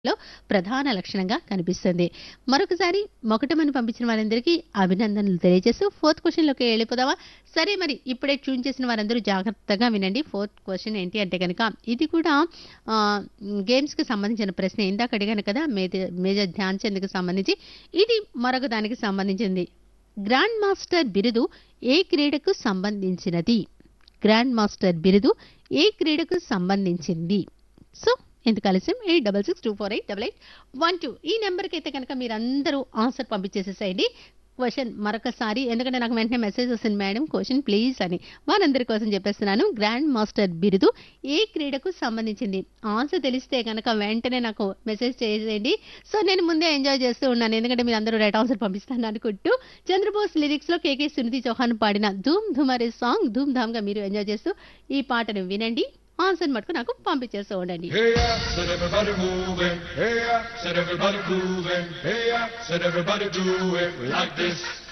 లో ప్రధాన లక్షణంగా కనిపిస్తుంది మరొకసారి మొకటమని పంపించిన వారందరికీ అభినందనలు తెలియజేస్తూ ఫోర్త్ క్వశ్చన్లోకి వెళ్ళిపోదామా సరే మరి ఇప్పుడే ట్యూన్ చేసిన వారందరూ జాగ్రత్తగా వినండి ఫోర్త్ క్వశ్చన్ ఏంటి అంటే కనుక ఇది కూడా ఆ, గేమ్స్కి సంబంధించిన ప్రశ్న ఇందాక అడిగాను కదా మేజర్ మేజర్ ధ్యాన్ చంద్కి సంబంధించి ఇది మరొక దానికి సంబంధించింది గ్రాండ్ మాస్టర్ బిరుదు ఏ క్రీడకు సంబంధించినది గ్రాండ్ మాస్టర్ బిరుదు ఏ క్రీడకు సంబంధించింది సో ఎందుకు ఆలస్యం eight double six two four eight double eight one two ఈ నెంబర్కి అయితే కనుక మీరందరూ ఆన్సర్ పంపించేసేసేయండి క్వశ్చన్ మరొకసారి ఎందుకంటే నాకు వెంటనే మెసేజ్ వస్తుంది మేడం క్వశ్చన్ ప్లీజ్ అని వారందరి కోసం చెప్పేస్తున్నాను గ్రాండ్ మాస్టర్ బిరుదు ఏ క్రీడకు సంబంధించింది ఆన్సర్ తెలిస్తే కనుక వెంటనే నాకు మెసేజ్ చేసేయండి సో నేను ముందే ఎంజాయ్ చేస్తూ ఉన్నాను ఎందుకంటే మీరు అందరూ రైట్ ఆన్సర్ పంపిస్తాను అనుకుంటూ చంద్రబోస్ లిరిక్స్ లో కేకే సునిధి చౌహాన్ పాడిన ధూమ్ ధూమ్ అనే సాంగ్ ధూమ్ ధామ్ గా మీరు ఎంజాయ్ చేస్తూ ఈ పాటను వినండి ఆన్సర్ మటుకు నాకు పంపించేస్తూ ఉండండి Hey yeah, said everybody moving. Hey yeah, said everybody grooving. Hey yeah, said everybody do it like this.